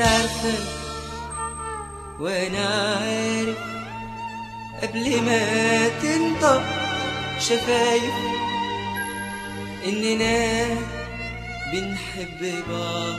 عارفة وانا عارف قبل ما تنطق شفايف اننا بنحب بعض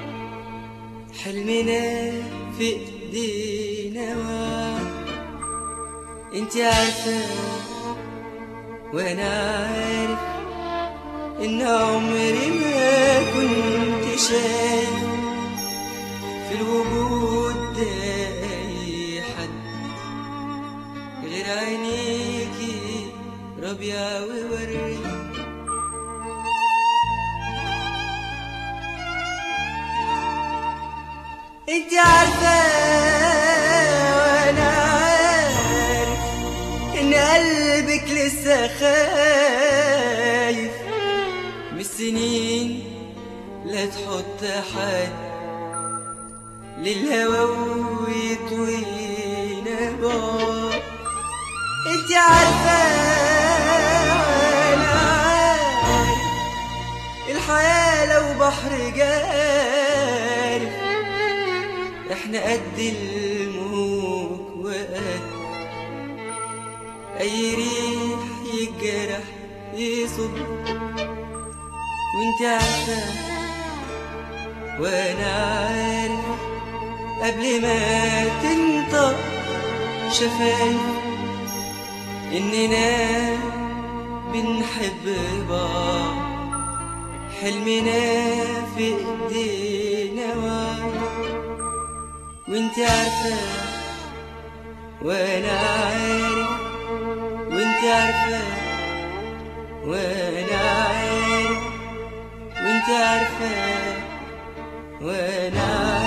حلمنا في ايدينا وعد انت عارفة وانا عارف ان عمري ما كنت شايف في الوجود ده اي حد غير عينيكي ربيع وورد انت عارفة وانا عارف ان قلبك لسه خايف من السنين لا تحط حد للهوى ويطوينا بعض انت عارفة وانا عارف الحياة لو بحر جارف احنا قد الموج وقد اي ريح يجرح يصب وانت عارفة وانا عارف قبل ما تنطق شفايف اننا بنحب بعض حلمنا في ايدينا وعد وانت عارفة وانا عارف وانت عارفة وانا عارف وانت عارفة وانا عارف